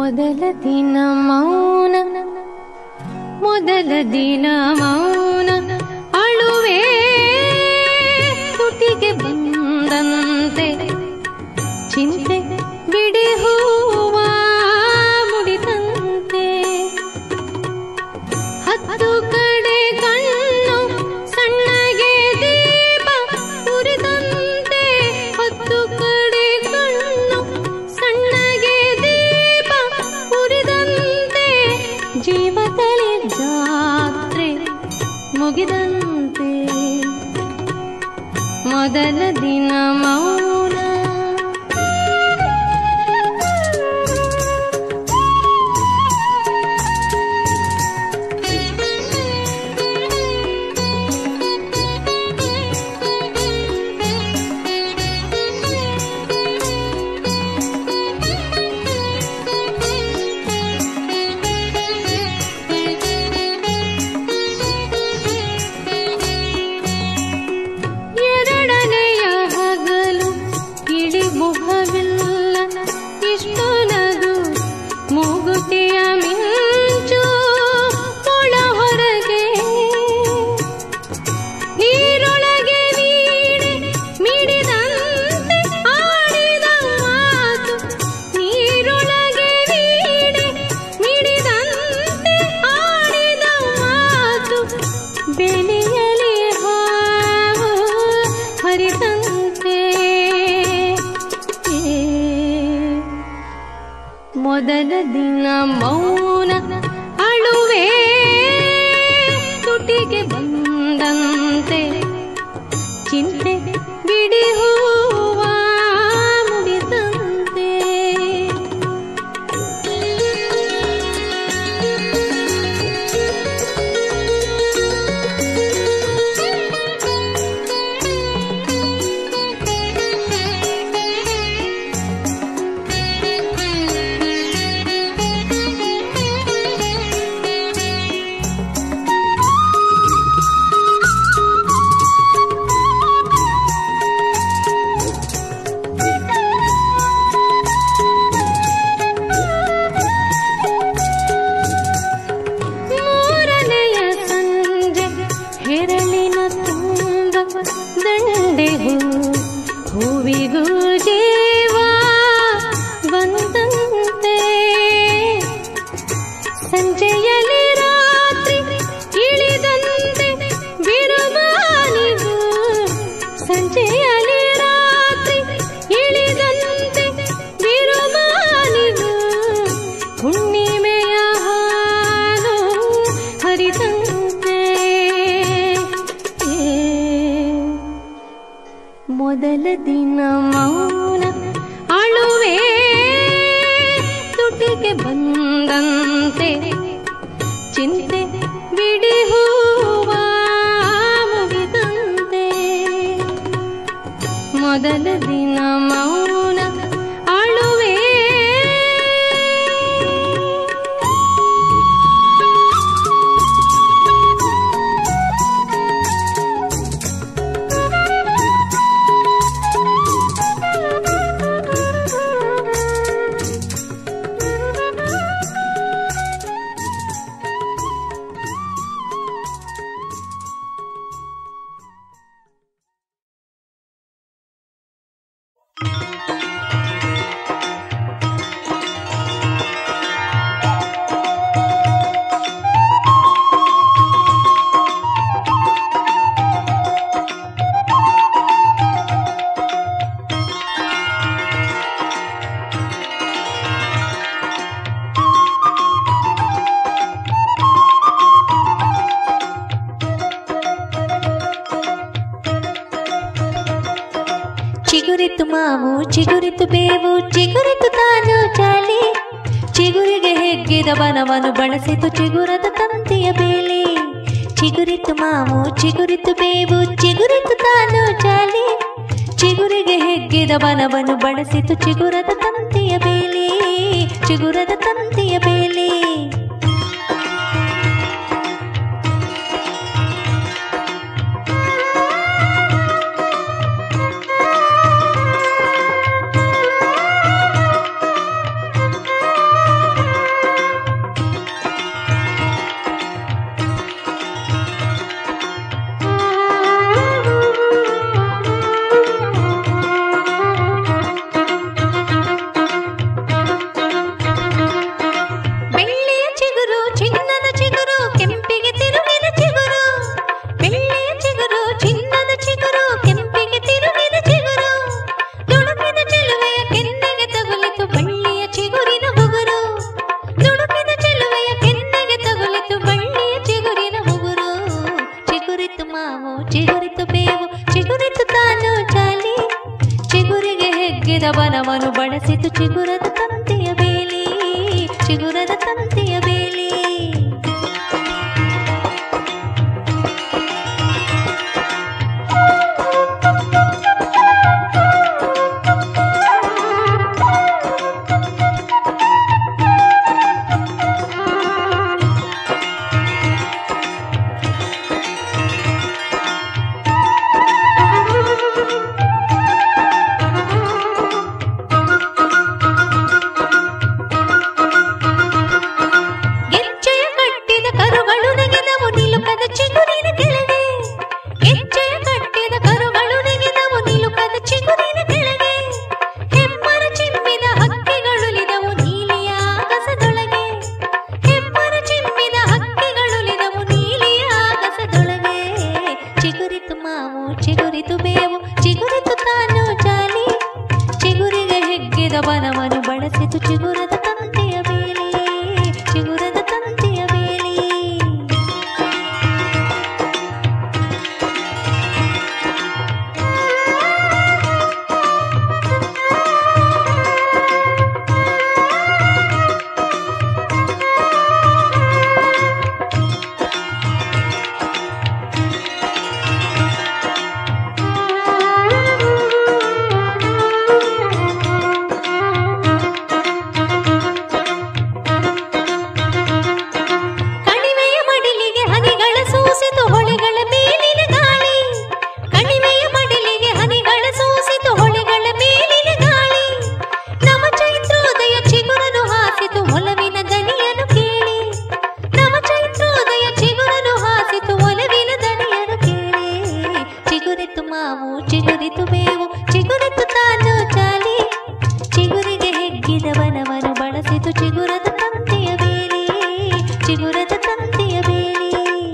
ಮೊದಲ ದಿನ ಮೌನ ಮೊದಲ ದಿನ ಮೌನ ಅಳುವೆ ತುಟಿಗೆ ಬಂದಂತೆ ಚಿಂತೆ ಬಿಡಿ ಹೂವ ಮುಡಿದಂತೆ ಹತ್ತು ಕಡೆ ಕಣ್ಣು ಸಣ್ಣಗೆ ದೀಪ ಉರಿದಂತೆ ಹತ್ತು ಕಡೆ ಕಣ್ಣು ಸಣ್ಣಗೆ ದೀಪ ಉರಿದಂತೆ ಜೀವದಲ್ಲಿ ಜಾತ್ರೆ ಮುಗಿದಂತೆ ಮೊದಲ ದಿನ ಮೌನ ಎರಡನೆಯ ಹಗಲು ಇಳಿ ಮುಖವಿಲ್ಲ ಇಷ್ಟು ನಗು ಮೂಗುತಿಯ ಮಿಂಚು ಒಳ ಹೊರಗೆ ನೀರೊಳಗೆ ನೀಡೆ ಮಿಡಿದಂತೆ ಆಡಿದ ಮಾತು ನೀರೊಳಗೆ ನೀಡೆ ಮಿಡಿದಂತೆ ಆಡಿದ ಮಾತು ಬೆಳೆಯಲಿ ಹಾವು ಹರಿದಂತೆ ಮೊದಲ ದಿನ ಮೌನ ಅಳುವೆ ತುಟಿಗೆ ಬಂದಂತೆ ಚಿಂತೆ ಬಿಡಿ ಹೂವ ಮುಡಿದಂತೆ ಮೂರನೆಯ ಸಂಜೆ ಹೆರಳಿನ ತುಂಬ ದಂಡೆ ಹೂ ಹೂವಿಗೂ ಜೀವ ಬಂದಂತೆ ಸಂಜೆಯಲ್ಲಿ ರಾತ್ರಿ ಇಳಿದಂತೆ ಬಿರುಗಾಳಿಗೂ ಸಂಜೆಯಲ್ಲಿ ರಾತ್ರಿ ಇಳಿದಂತೆ ಬಿರುಗಾಳಿಗೂ ಹುಣ್ಣಿಮೆಯ ಹಾಲು ಹರಿದಂತೆ ಮೊದಲ ದಿನ ಮೌನ ಅಳುವೆ ತುಟಿಗೆ ಬಂದಂತೆ ಚಿಂತೆ ಬಿಡಿ ಹೂವ ಮುಗಿದಂತೆ ಮೊದಲ ದಿನ ಮೌನ ಅಳುವೆ ಚಿಗುರಿತು ಮಾವು ಚಿಗುರಿತು ಬೇವು ಚಿಗುರಿತು ತಾನು ಚಾಲಿ ಚಿಗುರಿಗೆ ಹೆಗ್ಗಿದ ಬನವನ್ನು ಬಳಸಿತು ಚಿಗುರದ ತಂತಿಯ ಬೇಲಿ ಚಿಗುರಿತು ಮಾವು ಚಿಗುರಿತು ಬೇವು ಚಿಗುರಿತು ತಾನು ಚಾಲಿ ಚಿಗುರಿಗೆ ಹೆಗ್ಗಿದ ಬನವನ್ನು ಬಳಸಿತು ಚಿಗುರದ ತಂತಿಯ ಬೇಲಿ ಚಿಗುರದ ತಂತಿಯ ಬೇಲಿ ಚಿಗುರದ ತಂತಿಯ ಬೇಲಿ ಗೆಜ್ಜೆಯ ಕಟ್ಟಿದ ಕರುಗಳು ನೆಗೆದವು ನಿಲುಕದ ಚಿಗುರಿನ ಕೆಳಗೆ ಗೆಜ್ಜೆಯ ಕಟ್ಟಿದ ಕರುಗಳು ನೆಗೆದವು ನಿಲುಕದ ಚಿಗುರಿನ ಕೆಳಗೆ ಹೆಮ್ಮರ ಚಿಮ್ಮಿದ ಹಕ್ಕಿಗಳುಲಿದವು ನೀಲಿಯ ಆಗಸದೊಳಗೆ ಹೆಮ್ಮರ ಚಿಮ್ಮಿದ ಹಕ್ಕಿಗಳುಲಿದವು ನೀಲಿಯ ಆಗಸದೊಳಗೆ ಚಿಗುರಿತು ಮಾವು ಚಿಗುರಿತು ಬೇವು ಚಿಗುರಿತು ತಾನು ಜಾಲಿ ಚಿಗುರಿಗೆ ಹೆಗ್ಗಿದ ಬನವನ್ನು ಬಳಸಿತು ಚಿಗುರದ ತಂದೆಯ ಬೇಲಿ ಚಿಗುರದ ತಂದೆಯ ಬೇಲಿ ಕಣಿವೆಯ ಮಡಿಲಿಗೆ ಹನಿಗಳ ಸೂಸಿತು ಹೊಳೆಗಳ ಮೇಲಿನ ಗಾಳಿ ಕಣಿವೆಯ ಮಡಿಲಿಗೆ ಹನಿಗಳ ಸೂಸಿತು ಹೊಳೆಗಳ ಮೇಲಿನ ಗಾಳಿ ನವ ಚೈತ್ರೋದಯ ಚಿಗುರನು ಹಾಸಿತು ಒಲವಿನ ದನಿಯನು ಕೇಳಿ ನವ ಚೈತ್ರೋದಯ ಚಿಗುರನು ಹಾಸಿತು ಒಲವಿನ ದನಿಯನು ಕೇಳಿ ಚಿಗುರಿತು ಮಾವು ಚಿಗುರಿತು ಬೇವು ಚಿಗುರಿತು ತಾನು ಚಾಲಿ ಚಿಗುರಿಗೆ ಹೆಗ್ಗಿದ ವನವನ್ನು ಬಳಸಿತು ಚಿಗುರದ ತಂದೆಯ ಬೇಲಿ ಚಿಗುರದ ತಂದೆಯ ಬೇಲಿ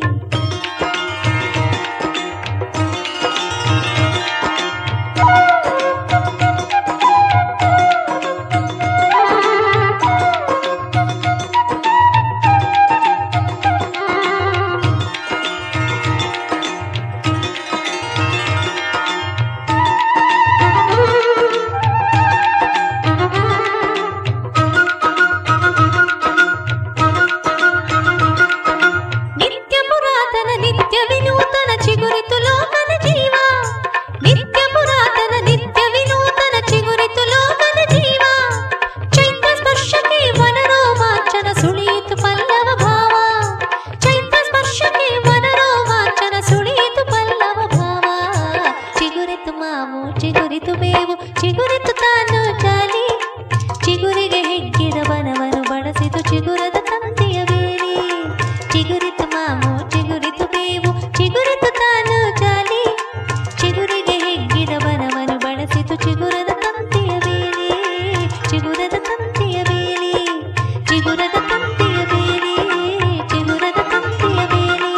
ನಿತ್ಯ ಪುರಾತನ ನಿತ್ಯ ವಿನೂತನ ಚಿಗುರಿತು ಲೋಕದ ಜೀವ ನಿತ್ಯ ಪುರಾತನ ನಿತ್ಯ ವಿನೂತನ ಚಿಗುರಿತು ಲೋಕದ ಜೀವ ಚೈತ್ರ ಸ್ಪರ್ಶಕ್ಕೆ ವನರೋಮಾಂಚನ ಸುಳಿಯಿತು ಪಲ್ಲವ ಭಾವ ಚೈತ್ರ ಸ್ಪರ್ಶಕ್ಕೆ ವನರೋಮಾಂಚನ ಸುಳಿಯಿತು ಪಲ್ಲವ ಭಾವ ಚಿಗುರಿತು ಮಾವು ಚಿಗುರಿತು ಬೇವು ಚಿಗುರಿತು ತಾನು ಚಾಲಿ ಚಿಗುರಿಗೆ ಹೆಗ್ಗಿದ ಬನವನ್ನು ಬಳಸಿತು ಚಿಗುರದ ತಂದೆಯ ಬೇಲಿ ಚಿಗುರಿತು ಮಾವು ಚಿಗುರಿತು ಬೇವು ಚಿಗುರಿತು ತಾನು ಚಾಲಿ ಚಿಗುರಿಗೆ ಹೆಗ್ಗಿದ ಬನವನ್ನು ಬಳಸಿತು ಚಿಗುರದ ತಂದೆಯ ಬೇಲಿ ಚಿಗುರದ ತಂದೆಯ ಬೇಲಿ ಚಿಗುರದ ತಂದೆಯ ಬೇಲಿ ಚಿಗುರದ ತಂದೆಯ ಬೇಲಿ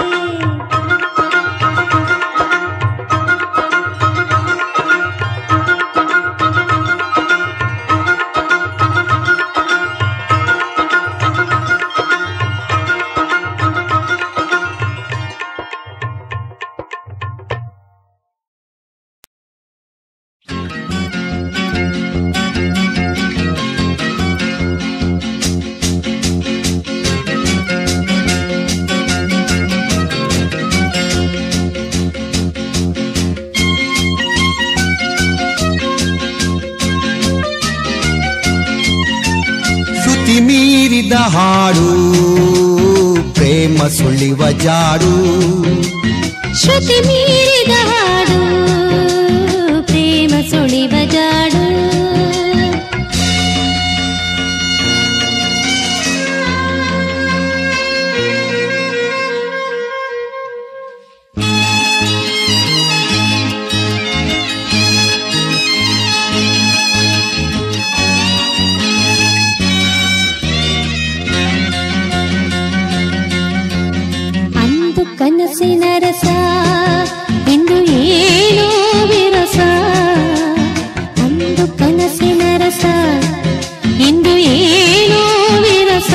ಶ್ರುತಿ ಮೀರಿದ ಹಾಡು ಪ್ರೇಮ ಸುಳಿವ ಜಾಡು ಶ್ರುತಿ ಮೀರಿದ ಹಾಡು ಪ್ರೇಮ ಸುಳಿವ ಜಾಡು ಅಂದು ಕನಸಿನ ರಸ ಇಂದು ಏನೋ ವಿರಸ ಅಂದು ಕನಸಿನ ರಸ ಇಂದು ಏನೋ ವಿರಸ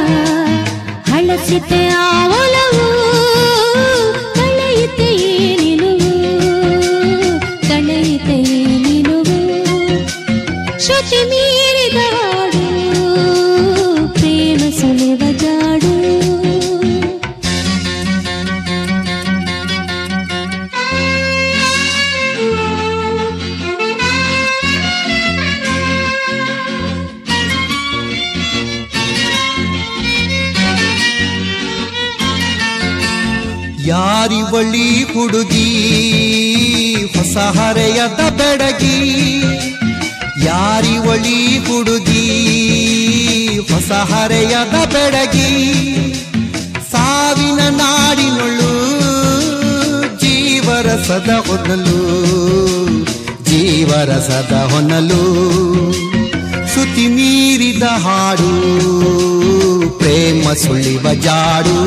ಹಳಸಿತೆ ಆವಲವು ಕಳೆಯಿತೆ ನಿಲುವು ಕಳೆಯಿತೆ ನಿಲುವು ಶ್ರುತಿ ಮೀರಿದ ಹಾಡು ಪ್ರೇಮ ಯಾರಿವಳಿ ಹುಡುಗಿ ಹೊಸ ಹರೆಯದ ಬೆಡಗಿ ಯಾರಿವಳಿ ಹುಡುಗಿ ಹೊಸ ಹರೆಯದ ಬೆಡಗಿ ಸಾವಿನ ನಾಡಿನೊಳು ಜೀವರಸದ ಹೊನಲು ಜೀವರಸದ ಹೊನಲು ಶ್ರುತಿ ಮೀರಿದ ಹಾಡು ಪ್ರೇಮ ಸುಳಿವ ಜಾಡು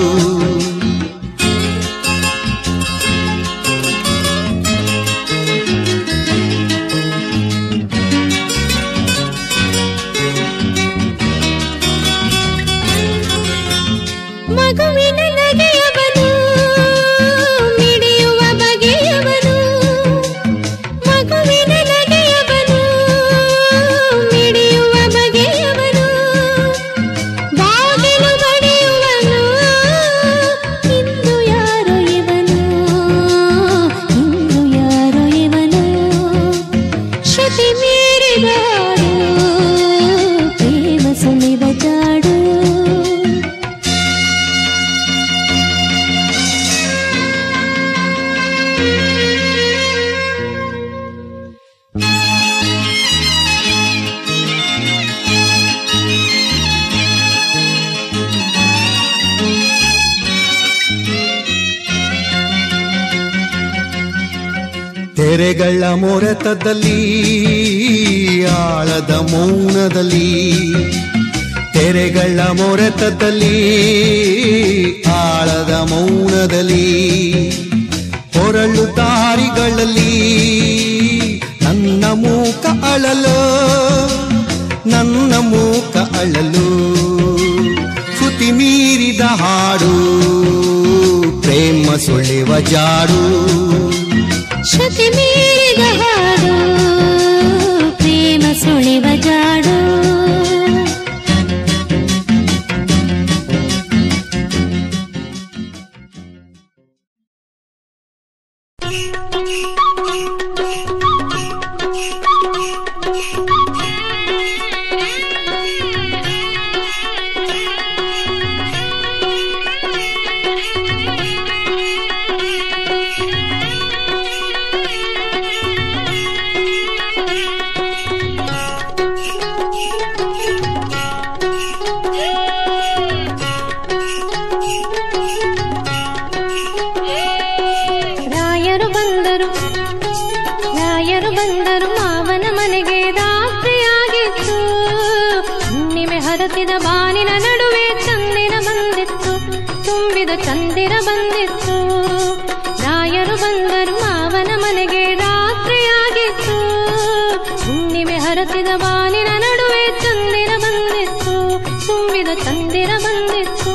ಮಗುವಿನ ನಗೆಯವನು ಮಿಡಿಯುವ ಬಗೆಯವನು ಮಗುವಿನ ನಗೆಯವನು ಮಿಡಿಯುವ ಬಗೆಯವನು ಬಾಗಿಲು ಬಡಿಯುವನು ಇಂದು ಯಾರೋ ಇವನು ಇಂದು ಯಾರೋ ಇವನು ಶ್ರುತಿ ಮೀರಿದ ಹಾಡು, ಪ್ರೇಮ ಸುಳಿವ ಜಾಡು ತೆರೆಗಳ ಮೊರೆತದಲ್ಲಿ ಆಳದ ಮೌನದಲ್ಲಿ ತೆರೆಗಳ ಮೊರೆತದಲ್ಲಿ ಆಳದ ಮೌನದಲ್ಲಿ ಹೊರಳು ದಾರಿಗಳಲ್ಲಿ ನನ್ನ ಮೂಕ ಅಳಲು ನನ್ನ ಮೂಕ ಅಳಲು ಶ್ರುತಿ ಮೀರಿದ ಹಾಡು ಪ್ರೇಮ ಸುಳಿವ ಜಾಡು ಶ್ರುತಿ ಮೀರಿದ ಹಾಡು ಪ್ರೇಮ ಸುಳಿವ ಜಾಡು ರಾಯರು ಬಂದರು ರಾಯರು ಬಂದರು ಮಾವನ ಮನೆಗೆ ರಾತ್ರಿಯಾಗಿತ್ತು ಹುಣ್ಣಿಮೆ ಹರಸಿದ ಬಾನಿನ ನಡುವೆ ಚಂದಿರ ಬಂದಿತ್ತು ತುಂಬಿದ ಚಂದಿರ ಬಂದಿತ್ತು ರಾಯರು ಬಂದರು ಮಾವನ ಮನೆಗೆ ರಾತ್ರಿಯಾಗಿತ್ತು ಹುಣ್ಣಿಮೆ ಹರಸಿದ ಬಾನಿನ ನಡುವೆ ಚಂದಿರ ಬಂದಿತ್ತು ತುಂಬಿದ ಚಂದಿರ ಬಂದಿತ್ತು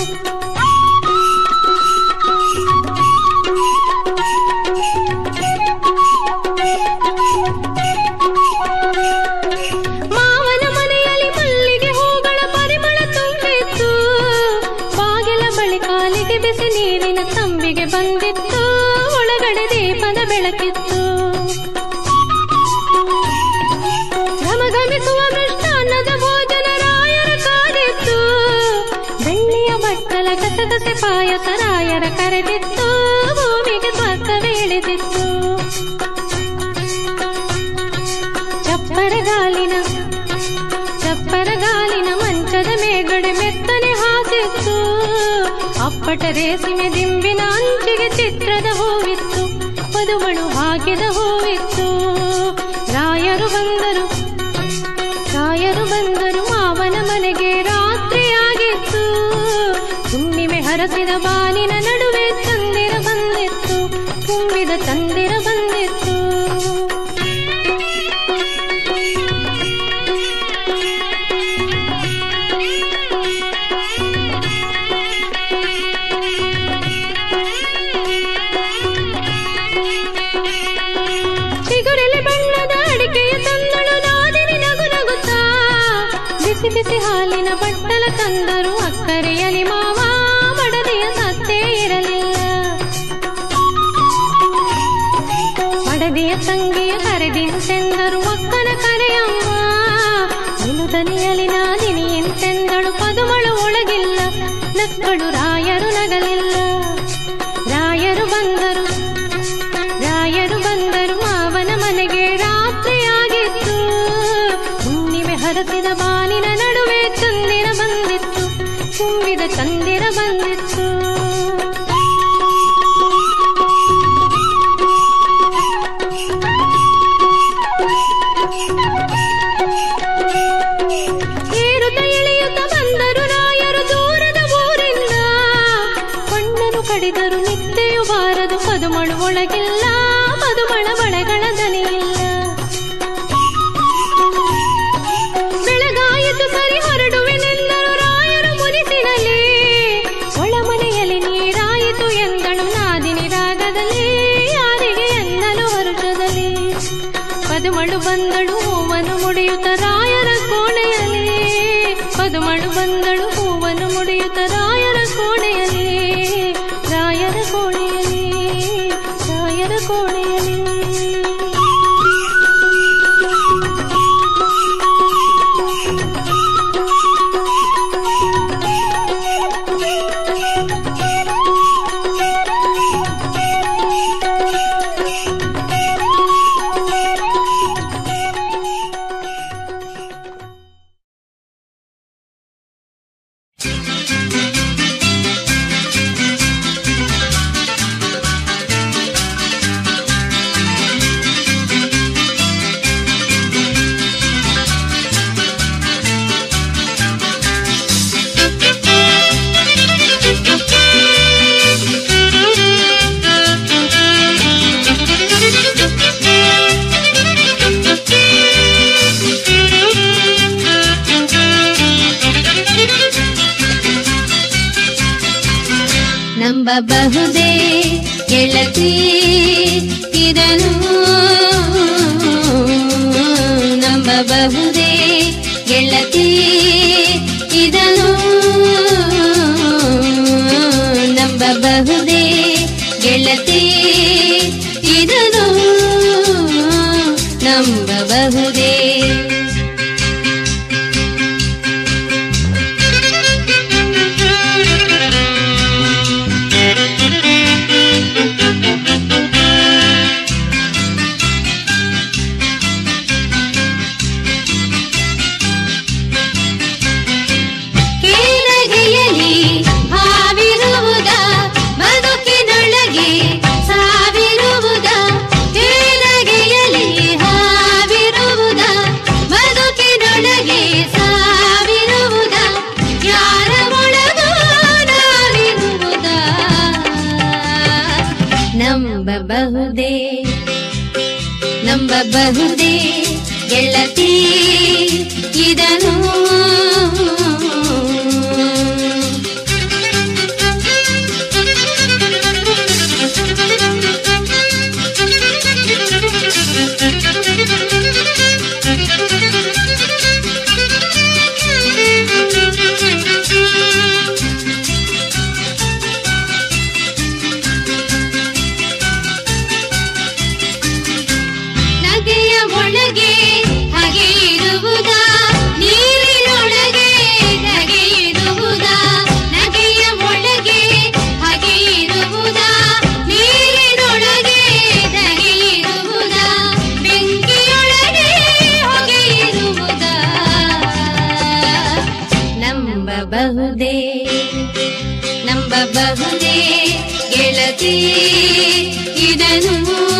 ಮಾವನ ಮನೆಯಲ್ಲಿ ಮಲ್ಲಿಗೆ ಹೂಗಳ ಪರಿಮಳ ತುಂಬಿತ್ತು ಬಾಗಿಲ ಬಳಿ ಕಾಲಿಗೆ ಬಿಸಿ ನೀರಿನ ತಂಬಿಗೆ ಬಂದಿತ್ತು ಒಳಗಡೆ ದೀಪದ ಬೆಳಕಿತ್ತು ಘಮಘಮಿಸುವ ಮೃಷ್ಟಾನ್ನದ ಭೋಜನ ರಾಯರ ಕಾದಿತ್ತು ಬೆಳ್ಳಿಯ ಬಟ್ಟಲ ಗಸಗಸೆ ಪಾಯಸ ರಾಯರ ಕರೆದಿತ್ತು ಭೂಮಿಗೆ ಸ್ವರ್ಗವೇ ಇಳಿದಿತ್ತು ಚಪ್ಪರ ಗಾಲಿನ ಚಪ್ಪರ ಗಾಲಿನ ಮಂಚದ ಮೇಗಡೆ ಮೆತ್ತನೆ ಹಾಸಿತ್ತು ಅಪ್ಪಟ ರೇಸಿಮೆ ದಿಂಬಿನ ಅಂಚಿಗೆ ಚಿತ್ರದ ಹೂವಿತ್ತು ವಧುಗಳು ಹಾಕಿದ ಹೂವಿತ್ತು ರಾಯರು ಬಂದರು ರಾಯರು ಬಂದರು ಮಾವನ ಮನೆಗೆ ರಾತ್ರಿಯಾಗಿತ್ತು ಹುಣ್ಣಿಮೆ ಹರಸಿದ ಬಾನಿನ ನಡುವೆ ಚಂದಿರ ಬಂದಿತ್ತು ತುಂಬಿದ ಚಂದಿರ ಬಂದಿತ್ತು ಚಿಗುರೆಲೆ ಬಣ್ಣದ ಅಡಿಕೆಯ ತಂದಳು ನಾದಿನಿ ನಗು ನಗುತ್ತಾ ಬಿಸಿ ಬಿಸಿ ಹಾಲಿನ ಬಟ್ಟಲ ತಂದರು ಅಕ್ಕರೆಯಲಿ ಮಾವ ಮಡದಿಯ ಸತ್ತೇ ಇರಲಿಲ್ಲ ಮಡದಿಯ ತಂಗಿಯ ಕರೆದಿಂತೆಂದರು ಅಕ್ಕನ ಕರೆಯಮ್ಮ ನಿಲುದನಿಯಲಿ ನಾದಿನಿ ಎಂತೆಂದಳು ಪದುಮಳು ಒಳಗಿಲ್ಲ ನಕ್ಕಳು ರಾಯರು ನಗಲಿಲ್ಲ ಪದುಮಳು ಬಂದಳು ಹೂವನ್ನು ಮುಡಿಯುತ್ತ ರಾಯರ ಕೋಣೆಯಲ್ಲಿ ರಾಯರ ಕೋಣೆಯಲ್ಲಿ ರಾಯರ ಕೋಣೆಯಲ್ಲಿ ನಂಬಬಹುದೇ ಗೆಳತಿ ಇದನು ನಂಬಬಹುದೇ ಗೆಳತಿ ಇದನು ನಂಬಬಹುದೇ ಗೆಳತಿ ಇದನು ನಂಬಬಹುದೇ ಕೇಳಗೆಯಲಿ ಹಾವಿರುವುದ ಬದುಕಿನೊಳಗೆ ಸಾವಿರುವುದ ಕೇಳಗೆಯಲಿ ಹಾವಿರುವುದ ಬದುಕಿನೊಳಗೆ ಸಾವಿರುವುದ ಯಾರ ಒಳಗೂ ನಾವಿರುವುದ ನಂಬಬಹುದೇ ನಂಬಬಹುದೇ ಗೆಳತಿ ಇದನು ನಗೆಯ ಒಳಗೆ ಹಾಗೆ ಇರುವುದ ನೀರಿನೊಳಗೆ ನಗೆ ಇರುವುದ ನಗೆಯ ಒಳಗೆ ಹಾಗೆ ಇರುವುದ ನೀರಿನೊಳಗೆ ನಗೆ ಇರುವುದ ಬೆಂಕಿಯೊಳಗೆ ಹೊಗೆ ಇರುವುದ ನಂಬಬಹುದೇ ನಂಬಬಹುದೇ ಗೆಳತಿ ಇದನು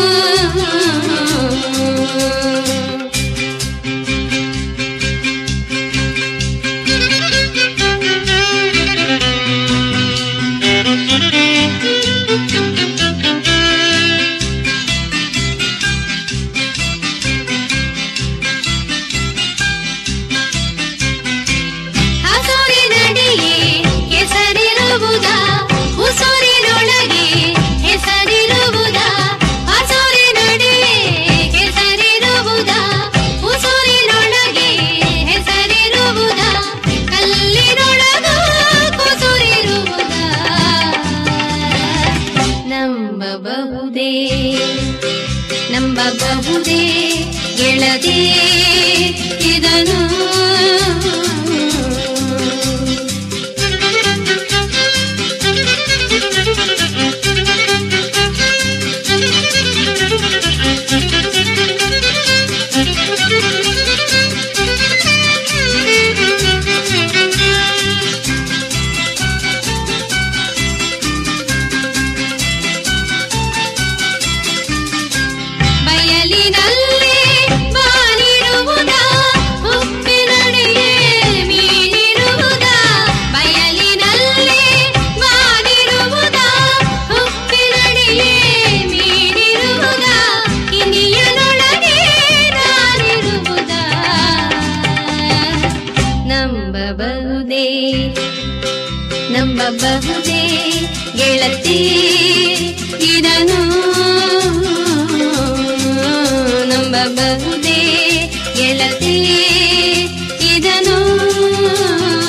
ಹಸುರಿನಡಿಯೇ ಕೆಸರಿರುವುದ ಉಸುರಿನೊಳಗೆ ಹೆಸರಿರುವುದ ಹಸುರಿನಡಿಯೇ ಕೆಸರಿರುವುದ ಉಸುರಿನೊಳಗೆ ಹೆಸರಿರುವುದ ಕಲ್ಲಿನೊಳಗೂ ಕುಸುರಿರುವುದ ನಂಬಬಹುದೇ ನಂಬಬಹುದೇ ಗೆಳತಿ ಇದನು ಬಯಲಿನಲ್ಲಿ ಬಾನಿರುವುದ ಉಪ್ಪಿನಡಿಯೇ ಮೀನಿರುವುದ ಬಯಲಿನಲ್ಲಿ ಬಾನಿರುವುದ ಉಪ್ಪಿನಡಿಯೇ ಮೀನಿರುವುದ ಕಿನಿಯನೊಳಗೆ ನಾನಿರುವುದ ನಂಬಬಹುದೇ ನಂಬಬಹುದೇ ಗೆಳತಿ ಇದನು ನಂಬಬಹುದೇ ಗೆಳತಿ ಇದನು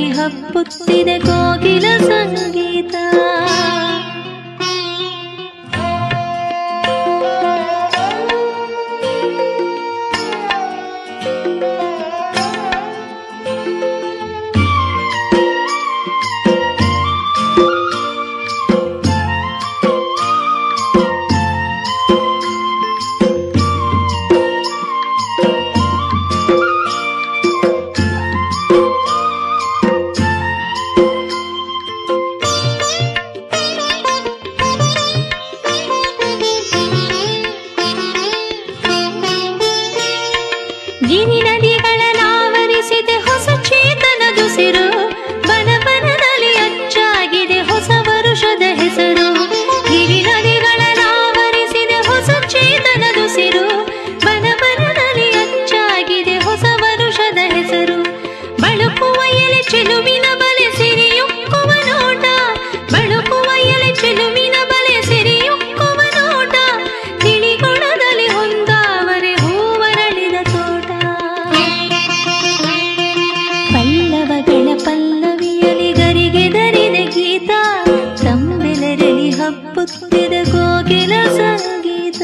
ಹಬ್ಬುತ್ತಿದೆ ಕೋಗಿಲ ಸಂಗೀತ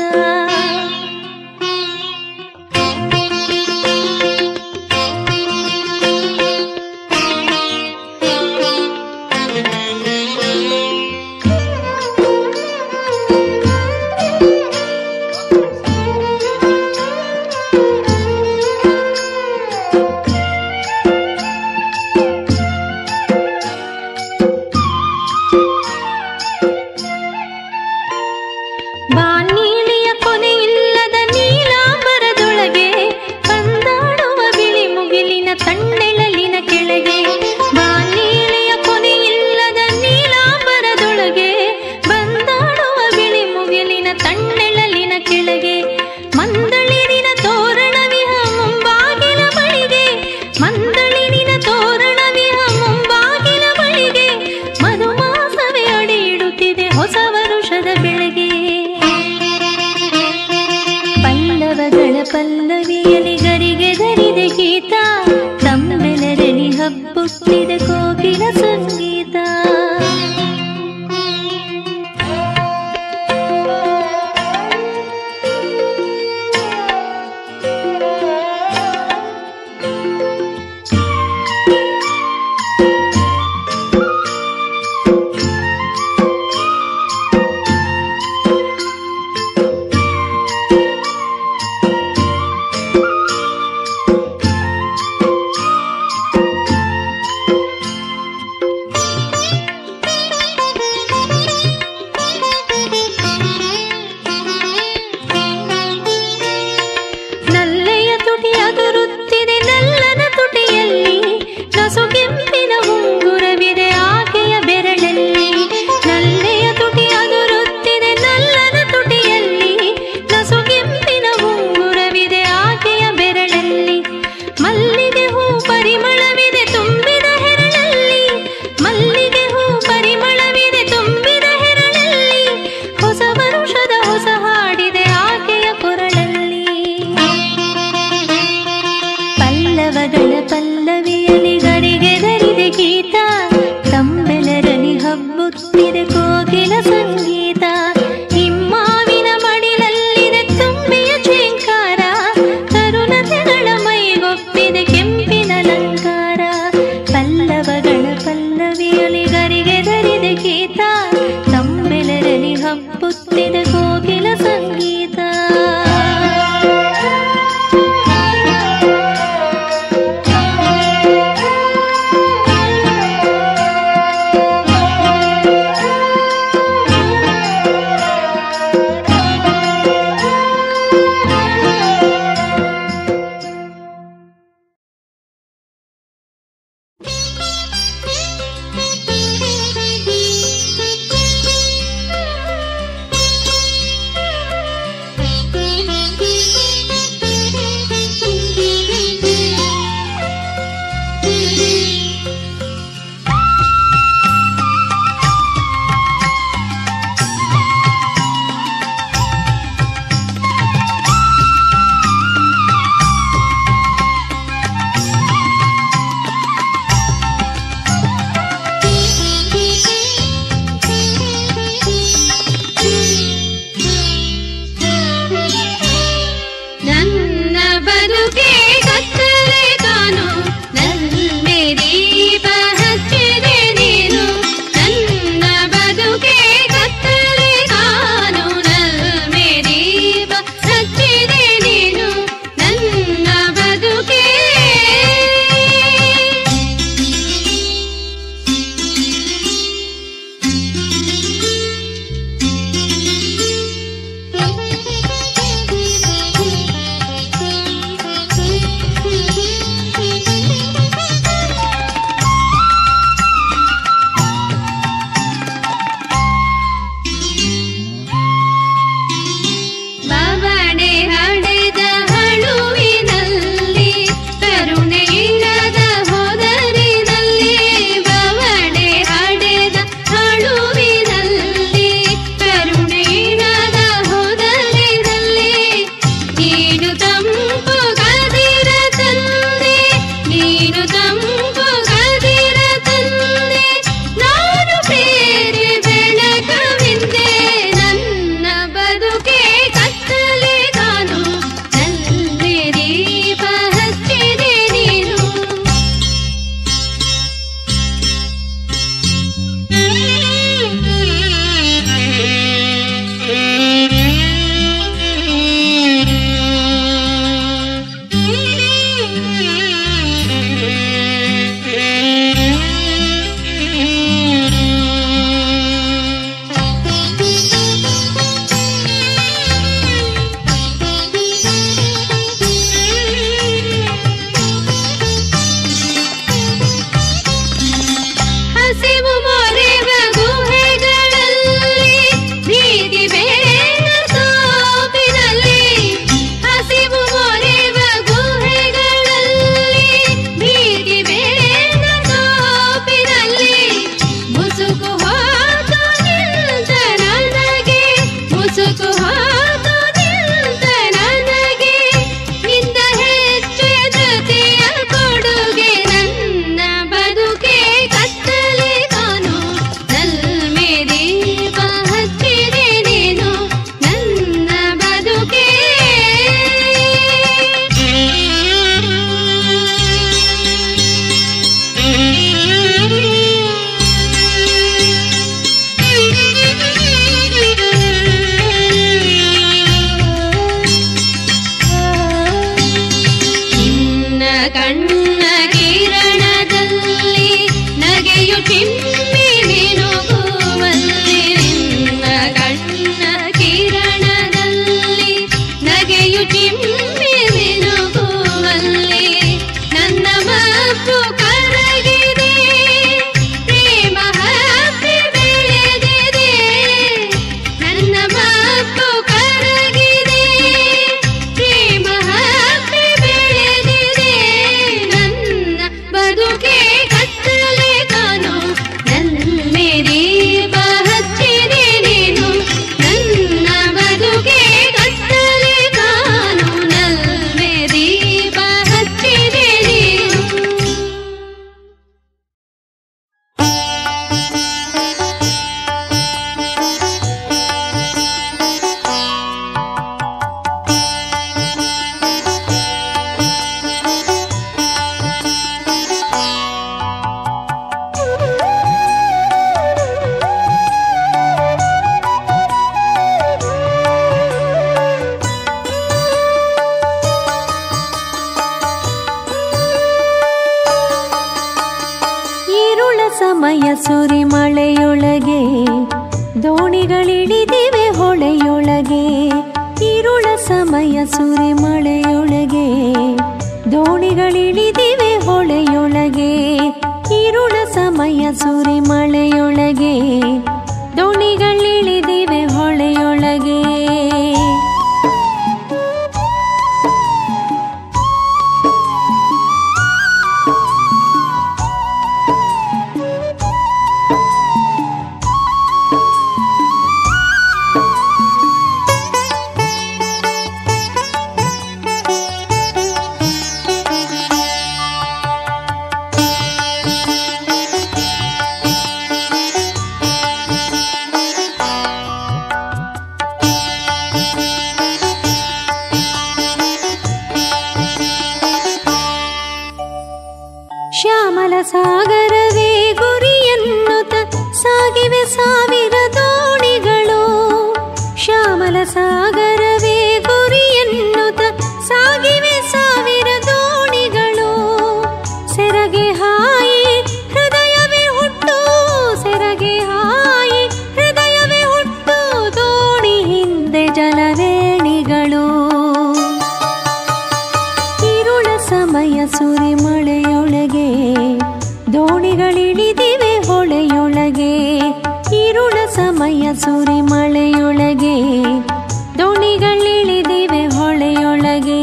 ಬಾನೀಳಿಯ ಕೊನೆಯಿಲ್ಲದ ನೀಲಾಂಬರದೊಳಗೆ ಕಂದಾಡುವ ಬಿಳಿ ಮುಗಿಲಿನ ತಣ್ಣೆಳಲಿನ ಕೆಳಗೆ ಬಾನೀಳಿಯ ಕೊನೆಯಿಲ್ಲದ ನೀಲಾಂಬರದೊಳಗೆ ಬಂದಾಡುವ ಬಿಳಿ ಮುಗಿಲಿನ ತಣ್ಣೆಳಲಿನ ಕೆಳಗೆ ಮಂದಳಿರಿನ ತೋರಣವಿಹ ಮುಂಬಾಗಿಲ ಬಳಿಗೆ ಮಂದಳಿರಿನ ತೋರಣವಿಹ ಮುಂಬಾಗಿಲ ಬಳಿಗೆ ಮಧುಮಾಸವೇ ಅಡಿ ಇಡುತ್ತಿದೆ ಹೊಸ ವರುಷದ ಬೆಳಗ್ಗೆ ಪಲ್ಲವಗಳ ಪಲ್ಲವಿಯಲಿ ಗರಿಗೆ ಗರಿದೆ ಗೀತ ತಮ್ಮೆಲರಲ್ಲಿ ಹಬ್ಬುತ್ತಿದೆ ಕೋಗಿಲ ಸಂಗೀತ ನಲ್ಲೆಯ ತುಟಿ ಅದುರುತ್ತಿದೆ ನಲ್ಲನ ತುಟಿಯಲ್ಲಿ ನಸುಗೆಂಪಿನ ಉಂಗುರವಿದೆ ಆಕೆಯ ಬೆರಳಲ್ಲಿ ನಲ್ಲೆಯ ತುಟಿ ಅದುರುತ್ತಿದೆ ನಲ್ಲನ ತುಟಿಯಲ್ಲಿ ನಸುಗೆಂಪಿನ ಉಂಗುರವಿದೆ ಆಕೆಯ ಬೆರಳಲ್ಲಿ ಮಲ್ಲಿಗೆ ಹೂ ಪರಿಮಳವಿದೆ ತುಂಬಿದ ಹೆರಳಲ್ಲಿ ಮಲ್ಲಿಗೆ ಹೂ ಪರಿಮಳವಿದೆ ತುಂಬಿದ ಹೆರಳಲ್ಲಿ ಹೊಸ ವರುಷದ ಹೊಸ ಹಾಡಿದೆ ಆಕೆಯ ಕೊರಳಲ್ಲಿ ಪಲ್ಲವಗಳ ಪಲ್ಲವಿಯಲ್ಲಿ ಗರಿಗೆ ಗರಿದೆ ಗೀತ ತಮ್ಮೆಲರಲ್ಲಿ ಹಬ್ಬುತ್ತಿದೆ ಕೋಗಿಲ ಸಂಗೀತ ಹಿಮ್ಮಾವಿನ ಮಡಿಲಲ್ಲಿದೆ ತುಂಬಿಯ ಛೇಂಕಾರ ಕರುಣತೆಗಳ ಮೈಗೊಪ್ಪಿದೆ ಕೆಂಪಿನ ಅಲಂಕಾರ ಪಲ್ಲವಗಳ ಪಲ್ಲವಿಯಲ್ಲಿ ಗರಿಗೆ ಗರಿದೆ ಗೀತ ತಮ್ಮೆಲರಲ್ಲಿ ಹಬ್ಬುತ್ತಿದೆ ಕೋಗಿಲ ಸಂಗೀತ Thank you. ಸಮಯ ಸುರಿ ಮಳೆಯೊಳಗೆ ದೋಣಿಗಳಿಳಿದಿವೆ ಹೊಳೆಯೊಳಗೆ ಇರುಳ ಸಮಯ ಸುರಿ ಮಳೆಯೊಳಗೆ ದೋಣಿಗಳಿಳಿದಿವೆ ಹೊಳೆಯೊಳಗೆ ಇರುಳ ಸಮಯ ಸುರಿ ಮಳೆಯೊಳಗೆ ದೋಣಿಗಳಿಳಿದಿವೆ ಹೊಳೆಯೊಳಗೆ ಶ್ಯಾಮಲ ಸಾಗರವೇ ಗುರಿಯನ್ನುತ ಸಾಗಿವೆ ಸಾವಿರ ದೋಣಿಗಳು ಶ್ಯಾಮಲ ಸಾಗರವೇ ಗುರಿಯನ್ನುತ ಸಾಗಿವೆ ಸಾವಿರ ದೋಣಿಗಳು ಸೆರಗೆ ಹಾಯಿ ಹೃದಯವೇ ಹುಟ್ಟು ಸೆರಗೆ ಹಾಯಿ ಹೃದಯವೇ ಹುಟ್ಟು ದೋಣಿ ಹಿಂದೆ ಜಲವೇಣಿಗಳು ಇರುಳ ಸಮಯ ಸುರಿ ಮಳೆಯೊಳಗೆ ದೋಣಿಗಳಿಳಿದಿವೆ ಹೊಳೆಯೊಳಗೆ ಇರುಳ ಸಮಯ ಸುರಿ ಮಳೆಯೊಳಗೆ ದೋಣಿಗಳಿಳಿದಿವೆ ಹೊಳೆಯೊಳಗೆ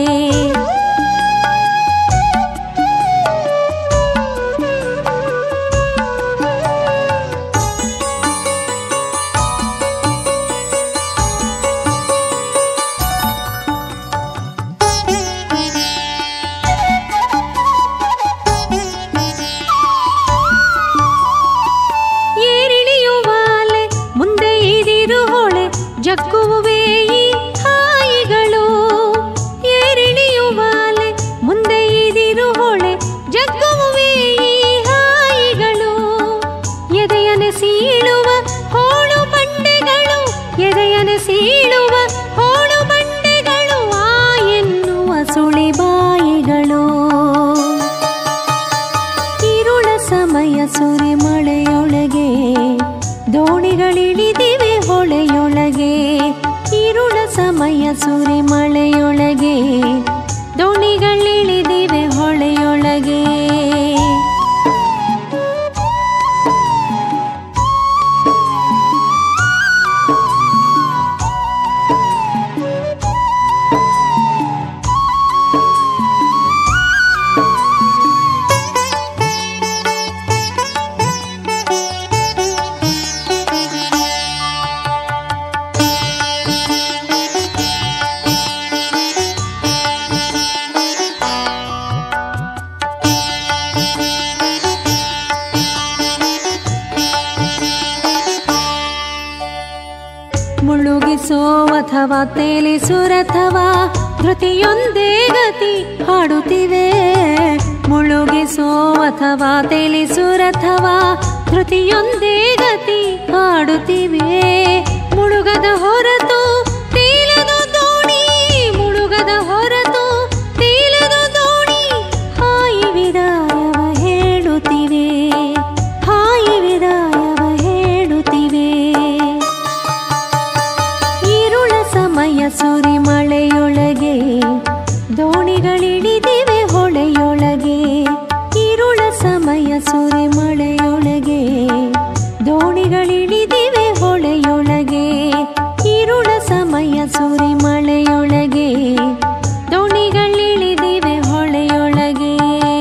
ಏರಿಳಿಯುವಾಲೆ ಮುಂದೆ ಇದಿರು ಹೊಳೆ ಜಕ್ಕುವುವೇ ಈ ಹಾಯಿಗಳು ಏರಿಳಿಯುವಾಲೆ ಮುಂದೆ ಇದಿರು ಹೊಳೆ ಜಕ್ಕುವುವೇ ಈ ಹಾಯಿಗಳು ಎದೆಯನೆ ಸೀಳುವ ಹೋಳು ಬಂಡೆಗಳು ಎದೆಯನೆ ಸೀಳುವ ಹೋಳು ಬಂಡೆಗಳು ಆ ಎನ್ನುವ ಸುಳಿಬಾಯಿಗಳು ಇರುಳ ಸಮಯ ಸುರಿ ಮಳೆಯೊಳಗೆ ದೋಣಿಗಳಿಳಿದಿವೆ ಹೊಳೆಯೊಳಗೆ ಇರುಳ ಸಮಯ ಸುರಿ ಮಳೆಯೊಳಗೆ ದೋಣಿಗಳಿಳಿದಿವೆ ಹೊಳೆಯೊಳಗೆ ಮುಳುಗಿಸೋ ಅಥವಾ ತೇಲಿಸುರಥವಾ ಧೃತಿಯೊಂದೇ ಗತಿ ಹಾಡುತ್ತಿವೆ ಮುಳುಗಿಸೋ ಅಥವಾ ತೇಲಿಸುರಥವಾ ಧೃತಿಯೊಂದೇ ಗತಿ ಹಾಡುತ್ತಿವೆ ಮುಳುಗದ ಹೊರತು ತೇಲದು ದೋಣಿ ಮುಳುಗದ ಹೊರತು ತೇಲದು ದೋಣಿ ಹಾಯಿ ವಿದಾಯವ ಹೇಳುತ್ತಿವೆ ಹಾಯಿ ವಿದಾಯವ ಹೇಳುತ್ತಿವೆ ಇರುಳ ಸಮಯ ಸುರಿ ಮಳೆಯೊಳಗೆ ದೋಣಿಗಳಿಳಿದಿವೆ ಹೊಳೆಯೊಳಗೆ ಇರುಳ ಸಮಯ ಸುರಿ ಮಳೆಯೊಳಗೆ ದೋಣಿಗಳಿಳಿದಿವೆ ಹೊಳೆಯೊಳಗೆ ಇರುಳ ಸಮಯ ಸುರಿ ಮಳೆಯೊಳಗೆ ದೋಣಿಗಳಿಳಿದಿವೆ ಹೊಳೆಯೊಳಗೆ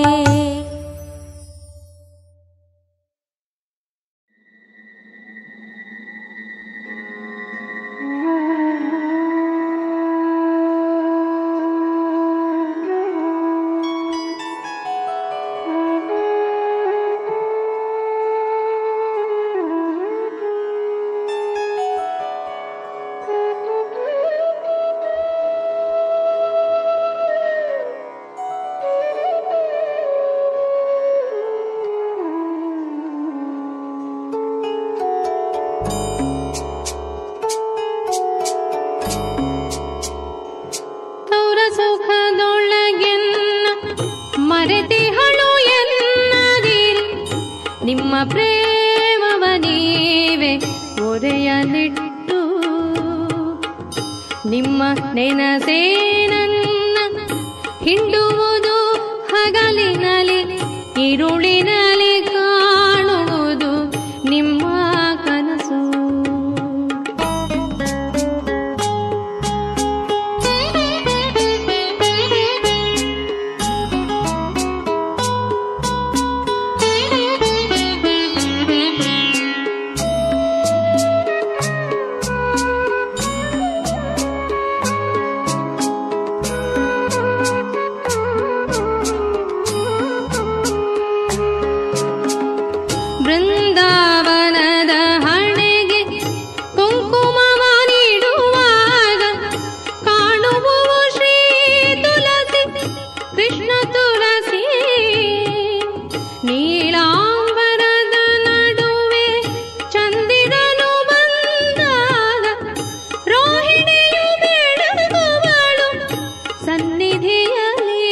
ತೌರ ಸುಖದೊಳಗೆನ್ನ ಮರೆತಿಹಳು ಎನ್ನದಿರಿ ನಿಮ್ಮ ಪ್ರೇಮವ ನೀವೆ ಒರೆಯಲಿಟ್ಟು ನಿಮ್ಮ ನೆನಸೇ ನನ್ನ ಹಿಂಡುವುದು ಹಗಲಿನಲಿ ಇರುಳಿನಲಿ ಕಾಣುವುದು ನಿಮ್ಮ ಕನಸು ಬೃಂದಾವನದ ಹಣೆಗೆ ಕುಂಕುಮವ ನೀಡುವಾಗ ಕಾಣುವುದು ಶ್ರೀ ತುಳಸಿ ಕೃಷ್ಣ ತುಳಸಿ ನೀಲಾಂಬರದ ನಡುವೆ ಚಂದಿರನು ಬಂದಾಗ ರೋಹಿಣಿಯು ಬೆಳಗುವಳು ಸನ್ನಿಧಿಯಲ್ಲಿ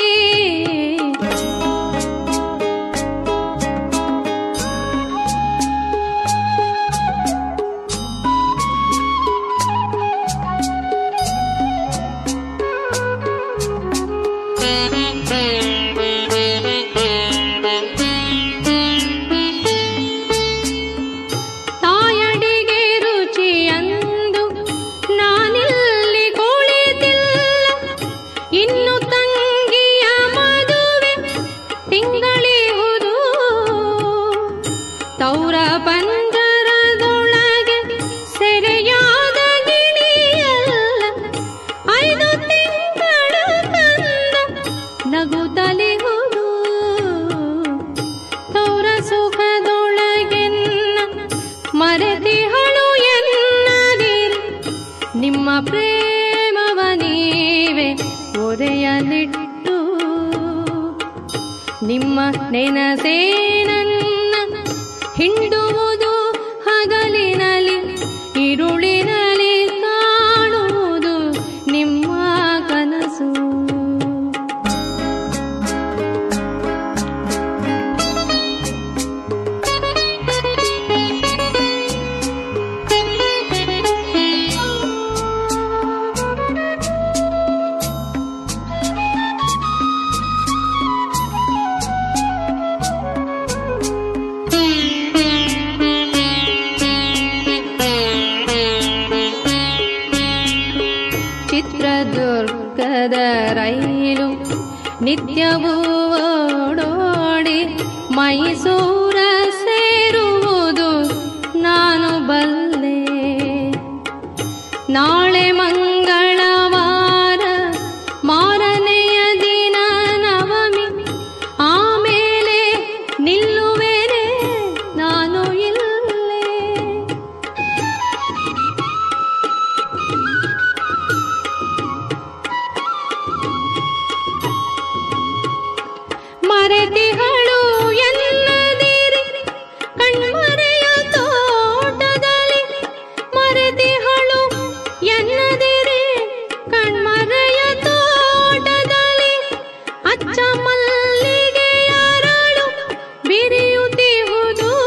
ತಾಯಡಿಗೆ ರುಚಿಯಂದು ನಾನಿಲ್ಲಿ ಕುಳಿತಿಲ್ಲ ಇನ್ನು ತಂಗಿಯ ಮದುವೆ ತಿಂಗಳಿಹುದು ತೌರ ಪಂಜರದೊಳಗೆ ಸೆರೆಯಾದ ಗಿಳಿಯಲ್ಲ ಐದು ತಿಂಗಳ ಕಂದ ನಗುತ್ತಲಿಹುದು ತೌರ ಸುಖದೊಳಗೆನ್ನ ಮರೆತಿಹಳು ಎನ್ನದಿರಿ ನಿಮ್ಮ ಪ್ರೇಮವ ನೀವೆ ಒರೆಯಲಿಟ್ಟು ನಿಮ್ಮ ನೆನಸೇ ನನ್ನ ಹಿಂಡುವುದು ಹಗಲಿನಲಿ ಇರುಳಿನಲಿ ಕಾಣುವುದು ನಿಮ್ಮ ಕನಸು ಚಿತ್ರದುರ್ಗದ ರೈಲು ನಿತ್ಯವೂ ಓಡೋಡಿ ಮೈಸೂರ ಸೇರುವುದು ನಾನು ಬಲ್ಲೆ ನಾಳೆ ಮಂಗಳವಾರ ಮಾರನೆಯ ದಿನ ನವಮಿ ಆಮೇಲೆ ನಿಲ್ಲುವೆನೆ ನಾನು ಇಲ್ಲೇ ಮರೆತಿಹಳು ಎನ್ನದಿರಿ ಕಣ್ಮರೆಯ ತೋಟದಲ್ಲಿ ಮರೆತಿಹಳು ಎನ್ನದಿರಿ ಕಣ್ಮರೆಯ ತೋಟದಲ್ಲಿ ಅಚ್ಚ ಮಲ್ಲಿಗೆಯರಳು ಬಿರಿಯುತ್ತಿಹುದು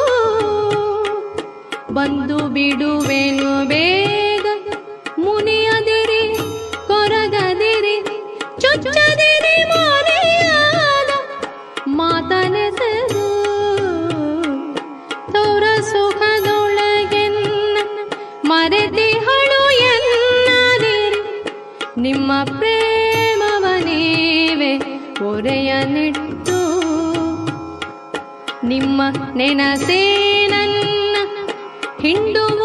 ಬಂದು ಬಿಡುವೆನು ಬೇಗ ಮುನಿಯದಿರಿ ಕೊರಗದಿರಿ ಚುಚ್ಚದಿರಿ ಮರೆಯಾದ ಮಾತನೆಸರು ತೌರ ಸುಖದೊಳಗೆನ್ನ ಮರೆತಿಹಳು ಎನ್ನದಿರಿ ನಿಮ್ಮ ಪ್ರೇಮವ ನೀವೆ ಒರೆಯನಿಟ್ಟು ನಿಮ್ಮ ನೆನಸೇ ನನ್ನ ಹಿಂಡುವ